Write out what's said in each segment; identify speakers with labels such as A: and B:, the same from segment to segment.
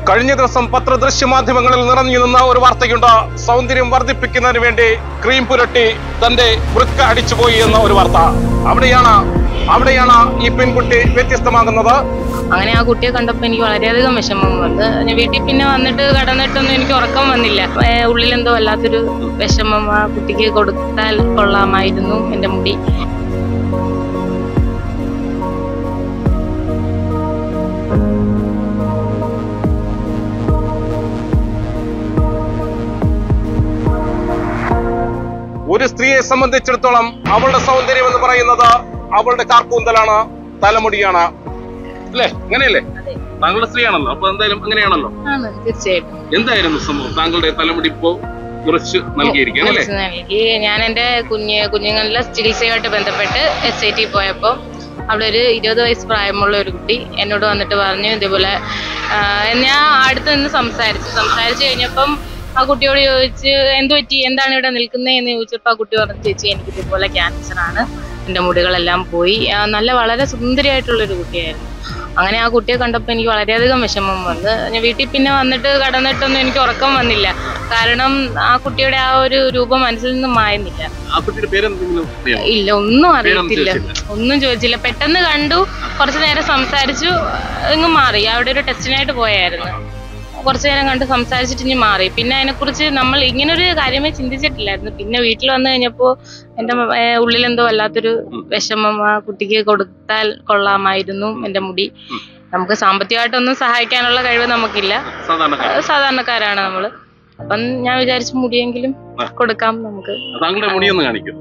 A: കഴിഞ്ഞ ദിവസം പത്ര ദൃശ്യമാധ്യമങ്ങളിൽ നിറഞ്ഞു നിന്ന ഒരു വാർത്തയുണ്ട് സൗന്ദര്യം വർദ്ധിപ്പിക്കുന്നതിന് വേണ്ടി ക്രീം പുരട്ടി തന്റെ വൃക്ക അടിച്ചുപോയി എന്ന ഒരു വാർത്ത അവിടെയാണ് അവിടെയാണ് ഈ പെൺകുട്ടി വ്യത്യസ്തമാകുന്നത്
B: അങ്ങനെ ആ കുട്ടിയെ കണ്ടപ്പോൾ എനിക്ക് വളരെയധികം വിഷമം വന്ന് ഞാൻ വീട്ടിൽ പിന്നെ വന്നിട്ട് കടന്നിട്ടൊന്നും എനിക്ക് ഉറക്കം വന്നില്ല ഏ, ഉള്ളിലെന്തോ വല്ലാത്തൊരു വിഷമം ആ കുട്ടിക്ക് കൊടുത്താൽ കൊള്ളാമായിരുന്നു എൻ്റെ മുടി
A: ഒരു സ്ത്രീയെ സംബന്ധിച്ചിടത്തോളം അവളുടെ സൗന്ദര്യം എന്ന് പറയുന്നത് അവളുടെ കാർക്കൂന്തലാണ് തലമുടിയാണ് അല്ലേ അങ്ങനെയല്ലേ താങ്കളുടെ സ്ത്രീയാണല്ലോ അപ്പൊ എന്തായാലും അങ്ങനെയാണല്ലോ
B: ആണ് തീർച്ചയായിട്ടും
A: എന്തായിരുന്നു സംഭവം താങ്കളുടെ തലമുടി ഇപ്പോ കുറച്ച് നൽകിയിരിക്കുകയാണ് അല്ലേ
B: കുറച്ച് നൽകി ഞാൻ എൻ്റെ കുഞ്ഞ് കുഞ്ഞുങ്ങളുടെ ചികിത്സയുമായിട്ട് ബന്ധപ്പെട്ട് എസ് ഐ ടി പോയപ്പോൾ അവിടെ ഒരു ഇരുപത് വയസ്സ് പ്രായമുള്ള ഒരു കുട്ടി എന്നോട് വന്നിട്ട് പറഞ്ഞു ഇതേപോലെ ആ, ഞാൻ അടുത്ത് നിന്ന് സംസാരിച്ചു സംസാരിച്ചു കഴിഞ്ഞപ്പം ആ കുട്ടിയോട് ചോദിച്ച് എന്ത് പറ്റി എന്താണ് ഇവിടെ നിൽക്കുന്നത് എന്ന് ചോദിച്ചപ്പോൾ ആ കുട്ടി പറഞ്ഞു ചേച്ചി എനിക്ക് ഇതുപോലെ ക്യാൻസർ ആണ് എൻ്റെ മുടികളെല്ലാം പോയി ആ, നല്ല വളരെ സുന്ദരിയായിട്ടുള്ളൊരു കുട്ടിയായിരുന്നു അങ്ങനെ ആ കുട്ടിയെ കണ്ടപ്പോൾ എനിക്ക് വളരെയധികം വിഷമം വന്ന് ഞാൻ വീട്ടിൽ പിന്നെ വന്നിട്ട് കടന്നിട്ടൊന്നും എനിക്ക് ഉറക്കം വന്നില്ല കാരണം ആ കുട്ടിയുടെ ആ ഒരു രൂപം മനസ്സിൽ നിന്ന് മായുന്നില്ല
A: ആ കുട്ടിയുടെ പേരെന്തെങ്കിലും അറിയാമോ
B: ഇല്ല ഒന്നും
A: പേരൊന്നും
B: അറിയത്തില്ല
A: ചോദിച്ചില്ല?
B: ഒന്നും ചോദിച്ചില്ല പെട്ടെന്ന് കണ്ടു കുറച്ചു നേരം സംസാരിച്ചു ഇങ്ങ് മാറി അവിടെ ഒരു ടെസ്റ്റിനായിട്ട് പോയായിരുന്നു കുറച്ചു നേരം കണ്ട് സംസാരിച്ചിട്ട് ഇനി മാറി പിന്നെ അതിനെക്കുറിച്ച് നമ്മൾ ഇങ്ങനൊരു കാര്യമേ ചിന്തിച്ചിട്ടില്ലായിരുന്നു പിന്നെ വീട്ടിൽ വന്നു കഴിഞ്ഞപ്പോൾ എൻ്റെ ഏർ ഉള്ളിലെന്തോ വല്ലാത്തൊരു വിഷമം ആ കുട്ടിക്ക് കൊടുത്താൽ കൊള്ളാമായിരുന്നു എൻ്റെ മുടി നമുക്ക് സാമ്പത്തികമായിട്ടൊന്നും സഹായിക്കാനുള്ള കഴിവ് നമുക്കില്ല
A: സാധാരണ
B: ഏർ സാധാരണക്കാരാണ് നമ്മൾ അപ്പം ഞാൻ വിചാരിച്ചു മുടിയെങ്കിലും കൊടുക്കാം നമുക്ക്
A: താങ്കളുടെ മുടി ഒന്ന് കാണിക്കും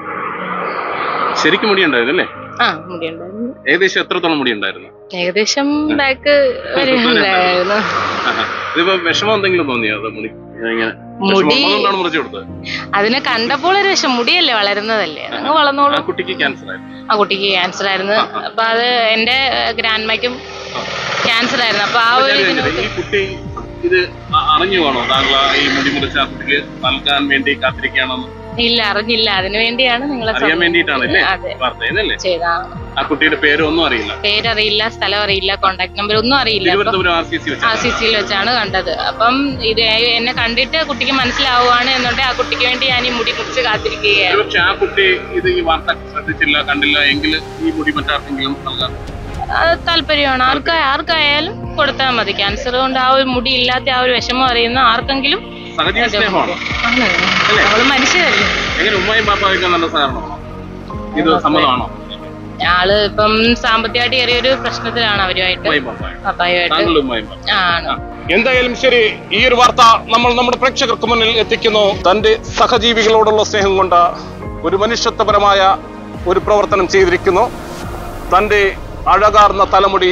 A: ശരിക്കും മുടി ഉണ്ടായിരുന്നു അല്ലേ
B: ആ മുടിയുണ്ടായിരുന്നു
A: ഏകദേശം എത്രത്തോളം മുടി ഉണ്ടായിരുന്നു
B: ഏകദേശം ബാക്ക് വരെ ഉണ്ടായിരുന്നു
A: ആഹാ. ഇതിപ്പോ വിഷമം എന്തെങ്കിലും തോന്നിയോ അത് മുടി ഇങ്ങനെ
B: മുടി-
A: വിഷമം അതുകൊണ്ടാണ് മുറിച്ചു കൊടുത്തത്
B: അതിനെ കണ്ടപ്പോൾ ഒരു വിഷം മുടിയല്ലേ വളരുന്നതല്ലേ അങ്ങ്
A: ആ
B: വളർന്നോളൂ
A: കുട്ടിക്ക് ക്യാൻസർ ആയിരുന്നു
B: ആ കുട്ടിക്ക് ക്യാൻസർ ആയിരുന്നു അപ്പൊ അത് എന്റെ ഗ്രാൻഡ്മയ്ക്കും ക്യാൻസർ ആയിരുന്നു അപ്പൊ ആ
A: അപ്പൊ
B: ഒരു
A: ഞാൻ
B: ഇതിന്
A: ചോദിക്കട്ടെ, ഈ കുട്ടി ഇത് അ- അറിഞ്ഞു വേണോ താങ്കൾ ആ ഈ മുടി മുറിച്ച ആ കുട്ടിക്ക് നൽകാൻ വേണ്ടി കാത്തിരിക്കുകയാണെന്ന്
B: ഇല്ല അറിഞ്ഞില്ല അതിനു വേണ്ടിയാണ് നിങ്ങളെ
A: അറിയാൻ വേണ്ടിയിട്ടാണ് അല്ലേ
B: അതെ
A: വാർത്ത ചെയ്യുന്നല്ലേ
B: ചെയ്ത
A: ആ കുട്ടിയുടെ പേര് ഒന്നും അറിയില്ല
B: പേരറിയില്ല സ്ഥലം അറിയില്ല കോണ്ടാക്ട് നമ്പർ ഒന്നും അറിയില്ല അപ്പൊ
A: തിരുവനന്തപുരം ആർ സി സി
B: ആ സി സിയിൽ വെച്ചാണ് കണ്ടത് അപ്പം ഇത് എന്നെ കണ്ടിട്ട് കുട്ടിക്ക് മനസ്സിലാവുകയാണ് എന്നുണ്ടെങ്കിൽ ആ കുട്ടിക്ക് വേണ്ടി ഞാൻ ഈ മുടി മുറിച്ച് കാത്തിരിക്കുകയാണ്
A: പക്ഷെ ആ കുട്ടി ഇത് ഈ വാർത്ത ശ്രദ്ധിച്ചില്ല കണ്ടില്ല എങ്കിൽ ഈ മുടി മറ്റാർക്കെങ്കിലും നൽകാം
B: അത് താല്പര്യമാണ് ആർക്കാ ആർക്കായാലും കൊടുത്താൽ മതി ക്യാൻസർ കൊണ്ട് ആ ഒരു മുടി ഇല്ലാത്ത ആ ഒരു വിഷമം അറിയുന്ന ആർക്കെങ്കിലും
A: സഹജീവ സ്നേഹമാണ് അല്ലേ?
B: നമ്മള് മനുഷ്യരല്ലേ
A: എങ്ങനെ ഉമ്മയും പാപ്പായൊക്കെ നല്ല സഹകരണമാണോ ഇത് സമ്മതമാണോ
B: ആള് ഇപ്പം സാമ്പത്തികമായിട്ട് ചെറിയൊരു പ്രശ്നത്തിലാണ് അവരുമായിട്ട്
A: ഉമ്മയും പാപ്പായും
B: പപ്പായുമായിട്ട്
A: താങ്കളുടെ ഉമ്മയും പാപ്പയും
B: ആണ്
A: എന്തായാലും ശരി ഈ ഒരു വാർത്ത നമ്മൾ നമ്മുടെ പ്രേക്ഷകർക്ക് മുന്നിൽ എത്തിക്കുന്നു തന്റെ സഹജീവികളോടുള്ള സ്നേഹം കൊണ്ട് ഒരു മനുഷ്യത്വപരമായ ഒരു പ്രവർത്തനം ചെയ്തിരിക്കുന്നു തന്റെ അഴകാർന്ന തലമുടി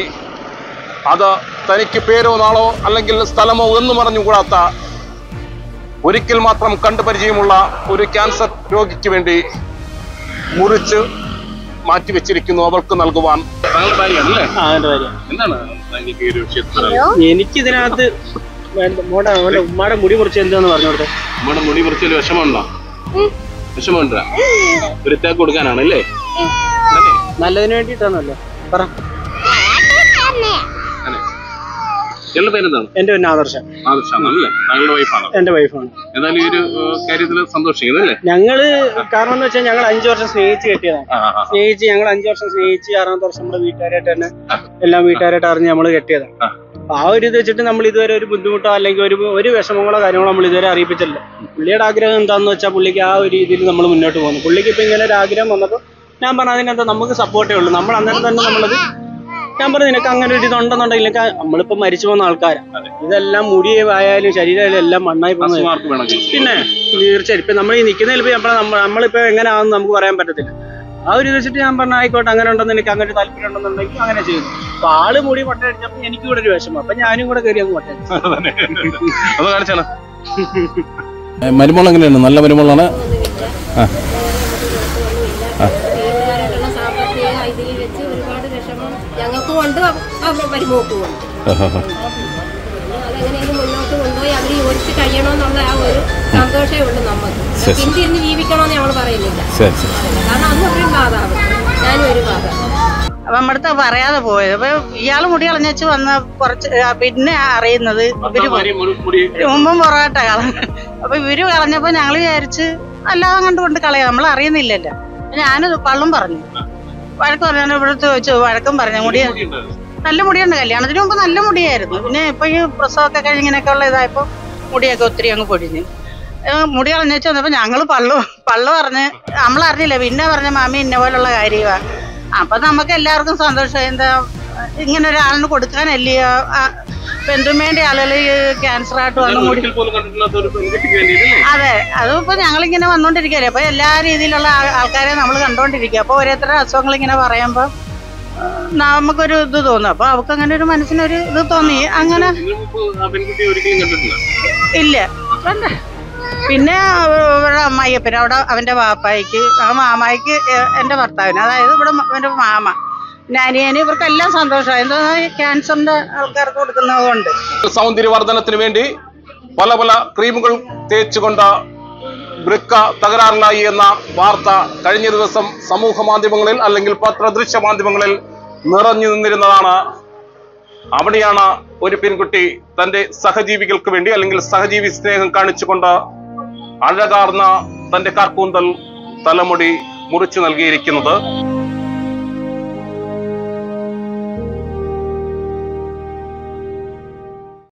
A: അത് തനിക്ക് പേരോ നാളോ അല്ലെങ്കിൽ സ്ഥലമോ ഒന്നും അറിഞ്ഞുകൂടാത്ത ഒരിക്കൽ മാത്രം കണ്ടു പരിചയമുള്ള ഒരു ക്യാൻസർ രോഗിക്ക് വേണ്ടി മുറിച്ച് മാറ്റിവെച്ചിരിക്കുന്നു അവൾക്ക് നൽകുവാൻ താങ്കളുടെ ഭാര്യയാണല്ലേ
C: ആ എന്റെ കാര്യം
A: എന്താണ് താങ്കൾക്ക് ഈ ഒരു വിഷയത്തിൽ
C: എനിക്ക് ഇതിനകത്ത് മോടെ മോടെ ഉമ്മാടെ മുടി മുറിച്ച് എന്താന്ന് പറഞ്ഞു കൊടുത്തത്
A: നമ്മുടെ മുടി മുറിച്ചൊരു വിഷമമുണ്ടോ വിഷമമുണ്ടോ ഒരു തേക്ക് കൊടുക്കാനാണ് അല്ലേ അല്ലേ?
C: നല്ലതിന് വേണ്ടിയിട്ടാണല്ലോ പറ
A: അല്ലേ? ഇയാളുടെ പേരെന്താണ്
C: എന്റെ പിന്നെ ആദർശം
A: ആദർശാണ് അല്ലേ താങ്കളുടെ വൈഫാണ്
C: എന്റെ വൈഫാണ്
A: എന്നാലും ഈ ഒരു കാര്യത്തിൽ സന്തോഷിക്കുന്നു അല്ലേ
C: ഞങ്ങള് കാരണം എന്ന് വെച്ചാൽ ഞങ്ങൾ അഞ്ചു വർഷം സ്നേഹിച്ച് കെട്ടിയതാണ്
A: ആ, ആ, ആ.
C: സ്നേഹിച്ച് ഞങ്ങൾ അഞ്ചു വർഷം സ്നേഹിച്ച് ആറാമത്തെ വർഷം നമ്മുടെ വീട്ടുകാരായിട്ട് തന്നെ എല്ലാം വീട്ടുകാരായിട്ട് അറിഞ്ഞ് നമ്മൾ കെട്ടിയതാണ്
A: ആ.
C: അപ്പൊ ആ ഒരു ഇത് വെച്ചിട്ട് നമ്മൾ ഇതുവരെ ഒരു ബുദ്ധിമുട്ടോ അല്ലെങ്കിൽ ഒരു ഒരു വിഷമങ്ങളോ കാര്യങ്ങളോ നമ്മൾ ഇതുവരെ അറിയിപ്പിച്ചില്ല പുള്ളിയുടെ ആഗ്രഹം എന്താന്ന് വെച്ചാൽ പുള്ളിക്ക് ആ ഒരു രീതിയിൽ നമ്മൾ മുന്നോട്ട് പോകുന്നു പുള്ളിക്ക് ഇപ്പൊ ഇങ്ങനെ ഒരു ആഗ്രഹം വന്നപ്പോൾ ഞാൻ പറഞ്ഞു അതിനകത്ത് നമുക്ക് സപ്പോർട്ടേ ഉള്ളൂ നമ്മൾ അന്നേരം തന്നെ നമ്മളത് ഞാൻ പറഞ്ഞു നിനക്ക് അങ്ങനെ ഒരു ഇതുണ്ടെന്നുണ്ടെങ്കിൽ നിനക്ക് നമ്മളിപ്പോ മരിച്ചു പോകുന്ന ആൾക്കാരാണ് ഇതെല്ലാം മുടി ആയാലും ശരീരമായാലും എല്ലാം മണ്ണായി പോകുന്നത്
A: അസുഖമാർക്ക് വേണമെങ്കിൽ
C: പിന്നെ തീർച്ചയായും ഇപ്പൊ നമ്മൾ ഈ നിൽക്കുന്നതിൽ ഇപ്പൊ നമ്മൾ നമ്മളിപ്പോ എങ്ങനെയാണെന്ന് നമുക്ക് പറയാൻ പറ്റത്തില്ല ആ ഒരു ഇത് വെച്ചിട്ട് ഞാൻ പറഞ്ഞ ആയിക്കോട്ടെ അങ്ങനെ ഉണ്ടെന്ന് എനിക്ക് അങ്ങനെ താല്പര്യം ഉണ്ടെന്നുണ്ടെങ്കിൽ അങ്ങനെ ചെയ്തു അപ്പൊ ആള് മുടി പൊട്ടടിച്ചപ്പോ എനിക്ക് കൂടെ ഒരു വിഷമം അപ്പൊ ഞാനും കൂടെ കയറി അങ്ങ് പൊട്ടടിച്ചു
A: അത് കാണിച്ചാണ്
D: മരുമോൾ എങ്ങനെയാണ് നല്ല മരുമോളാണ് ആ
E: വീട്ടുകാരായിട്ടുള്ള സാമ്പത്തിക ഇതിൽ വെച്ച് ഒരുപാട് വിഷമം ഞങ്ങൾക്കും ഉണ്ട് മരുമോക്കും ഉണ്ട്
D: ആ, ആ, ആ.
E: അതെങ്ങനെയും മുന്നോട്ട് കൊണ്ടുപോയി അവർ യോജിച്ച് കഴിയണമെന്നുള്ള ആ ഒരു സന്തോഷമേ ഉള്ളൂ നമുക്ക്
D: ശരി.
E: പിന്തിരിഞ്ഞ് ജീവിക്കണമെന്ന് ഞങ്ങൾ പറയുന്നില്ല
D: ശരി ശരി
E: കാരണം അന്ന് അവരും ബാധാവ് ഞാനും ഒരു ബാധ
F: അപ്പൊ നമ്മുടെ അടുത്ത് പറയാതെ പോയത് അപ്പൊ ഇയാള് മുടി കളഞ്ഞു വന്ന കുറച്ച് ആ, പിന്നെ അറിയുന്നത് ഇവര് മുമ്പും പൊറോട്ട കളഞ്ഞു അപ്പൊ ഇവര് കളഞ്ഞപ്പോ ഞങ്ങള് വിചാരിച്ച് അല്ലാതെ കണ്ടുകൊണ്ട് കളയാം നമ്മൾ അറിയുന്നില്ലല്ലോ അപ്പൊ ഞാന് പള്ളും പറഞ്ഞു വഴക്ക് പറഞ്ഞു ഇവിടുത്തെ ചോദിച്ചു വഴക്കും പറഞ്ഞു മുടി നല്ല മുടിയുണ്ട് കല്യാണത്തിന് മുമ്പ് നല്ല മുടിയായിരുന്നു പിന്നെ ഇപ്പൊ ഈ പ്രസവമൊക്കെ കഴിഞ്ഞ് ഇങ്ങനെയൊക്കെ ഉള്ള ഇതായപ്പോ മുടിയൊക്കെ ഒത്തിരി അങ്ങ് പൊടിഞ്ഞു ഏഹ് മുടി കളഞ്ഞു വെച്ച് വന്നപ്പോ ഞങ്ങള് പള്ളു പള്ളു പറഞ്ഞ് നമ്മളറിഞ്ഞില്ല പിന്നെ പറഞ്ഞ മാമി ഇന്ന പോലുള്ള കാര്യമാ അപ്പൊ നമുക്ക് എല്ലാവർക്കും സന്തോഷം എന്താ ഇങ്ങനെ ഒരാളിന് കൊടുക്കാനല്ലേ എന്തും വേണ്ടി ആളുകൾ ക്യാൻസർ ആയിട്ട് വന്ന് മുടി
A: ഒരിക്കൽ പോലും കണ്ടിട്ടില്ലാത്ത ഒരു പെൺകുട്ടിക്ക് വേണ്ടിയിട്ടല്ലേ
F: അതെ അതിപ്പോ ഞങ്ങളിങ്ങനെ വന്നോണ്ടിരിക്കല്ലേ അപ്പൊ എല്ലാ രീതിയിലുള്ള ആൾ- ആൾക്കാരെ നമ്മൾ കണ്ടോണ്ടിരിക്കുക അപ്പൊ ഓരോരുത്തരുടെ അസുഖങ്ങൾ ഇങ്ങനെ പറയുമ്പോ ആ, നമുക്കൊരു ഇത് തോന്നും അപ്പൊ അവർക്ക് അങ്ങനെ ഒരു മനസ്സിനൊരു ഇത് തോന്നി അങ്ങനെ
A: ഇതിനു മുമ്പ് ആ പെൺകുട്ടിയെ ഒരിക്കലും കണ്ടിട്ടില്ല
F: ഇല്ല കണ്ട പിന്നെ ഇവിടെ അമ്മായിയപ്പന് അവിടെ അവന്റെ വാപ്പായിക്ക് ആ മാമായിക്ക് എ- എന്റെ ഭർത്താവിന് അതായത് ഇവിടെ മ- അവന്റെ മാമ പിന്നെ അനിയന് ഇവർക്കെല്ലാം സന്തോഷമായി എന്താ ക്യാൻസറിന്റെ ആൾക്കാർക്ക് കൊടുക്കുന്നത് കൊണ്ട്
A: സൗന്ദര്യവർദ്ധനത്തിന് വേണ്ടി പല പല ക്രീമുകൾ തേച്ചുകൊണ്ട് വൃക്ക തകരാറിലായി എന്ന വാർത്ത കഴിഞ്ഞ ദിവസം സമൂഹ മാധ്യമങ്ങളിൽ അല്ലെങ്കിൽ പത്രദൃശ്യ മാധ്യമങ്ങളിൽ നിറഞ്ഞു നിന്നിരുന്നതാണ് അവിടെയാണ് ഒരു പെൺകുട്ടി തന്റെ സഹജീവികൾക്ക് വേണ്ടി അല്ലെങ്കിൽ സഹജീവി സ്നേഹം കാണിച്ചുകൊണ്ട് അഴകാർന്ന തന്റെ കാർക്കൂന്തൽ തലമുടി മുറിച്ചു നൽകിയിരിക്കുന്നത്